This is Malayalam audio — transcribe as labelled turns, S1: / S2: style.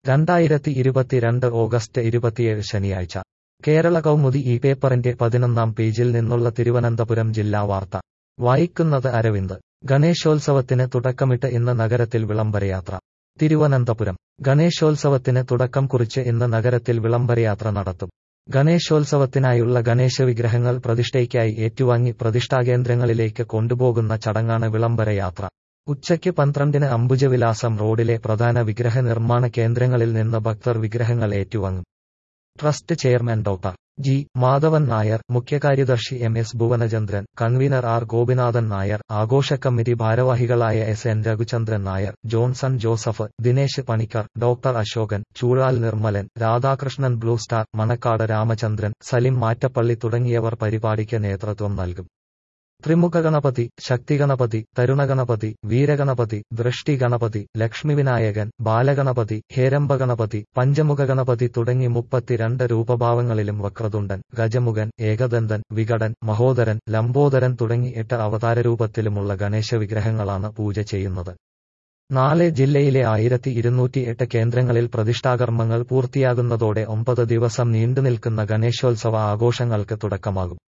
S1: രണ്ടായിരത്തി ഇരുപത്തിരണ്ട് ഓഗസ്റ്റ് ഇരുപത്തിയേഴ് ശനിയാഴ്ച കേരള കൗമുദി ഈ പേപ്പറിന്റെ പതിനൊന്നാം പേജിൽ നിന്നുള്ള തിരുവനന്തപുരം ജില്ലാ വാർത്ത വായിക്കുന്നത് അരവിന്ദ് ഗണേശോത്സവത്തിന് തുടക്കമിട്ട് ഇന്ന് നഗരത്തിൽ വിളംബരയാത്ര തിരുവനന്തപുരം ഗണേശോത്സവത്തിന് തുടക്കം കുറിച്ച് ഇന്ന് നഗരത്തിൽ വിളംബരയാത്ര നടത്തും ഗണേശോത്സവത്തിനായുള്ള ഗണേശവിഗ്രഹങ്ങൾ പ്രതിഷ്ഠയ്ക്കായി ഏറ്റുവാങ്ങി പ്രതിഷ്ഠാകേന്ദ്രങ്ങളിലേക്ക് കൊണ്ടുപോകുന്ന ചടങ്ങാണ് വിളംബരയാത്ര ഉച്ചയ്ക്ക് പന്ത്രണ്ടിന് അംബുജവിലാസം റോഡിലെ പ്രധാന വിഗ്രഹ നിർമ്മാണ കേന്ദ്രങ്ങളിൽ നിന്ന് ഭക്തർ വിഗ്രഹങ്ങൾ ഏറ്റുവാങ്ങും trust chairman doctor G Madhavan Nair മുഖ്യകാര്യദർശി M S Bhuvanachandran convener R Gopinathan Nair ആഘോഷ കമ്മിറ്റി ഭാരവാഹികളായ S N Raghuchandran Nair Johnson Joseph Dinesh Panicker doctor Ashokan Choozhal Nirmalan Radhakrishnan Blue Star Manacaud Ramachandran Salim Mattappally തുടങ്ങിയവർ പരിപാടിക്ക് നേതൃത്വം നൽകും ത്രിമുഖ ഗണപതി ശക്തിഗണപതി തരുണഗണപതി വീരഗണപതി ദൃഷ്ടി ഗണപതി ലക്ഷ്മിവിനായകൻ ബാലഗണപതി ഹേരംബഗണപതി പഞ്ചമുഖ ഗണപതി തുടങ്ങി മുപ്പത്തിരണ്ട് രൂപഭാവങ്ങളിലും വക്രതുണ്ടൻ ഗജമുഖൻ ഏകദന്തൻ വികടൻ മഹോദരൻ ലംബോദരൻ തുടങ്ങി എട്ട് അവതാരരൂപത്തിലുമുള്ള ഗണേശ വിഗ്രഹങ്ങളാണ് പൂജ ചെയ്യുന്നത് നാളെ ജില്ലയിലെ ആയിരത്തി ഇരുന്നൂറ്റി എട്ട് കേന്ദ്രങ്ങളിൽ പ്രതിഷ്ഠാകർമ്മങ്ങൾ പൂർത്തിയാകുന്നതോടെ ഒമ്പത് ദിവസം നീണ്ടുനിൽക്കുന്ന ഗണേശോത്സവ ആഘോഷങ്ങൾക്ക് തുടക്കമാകും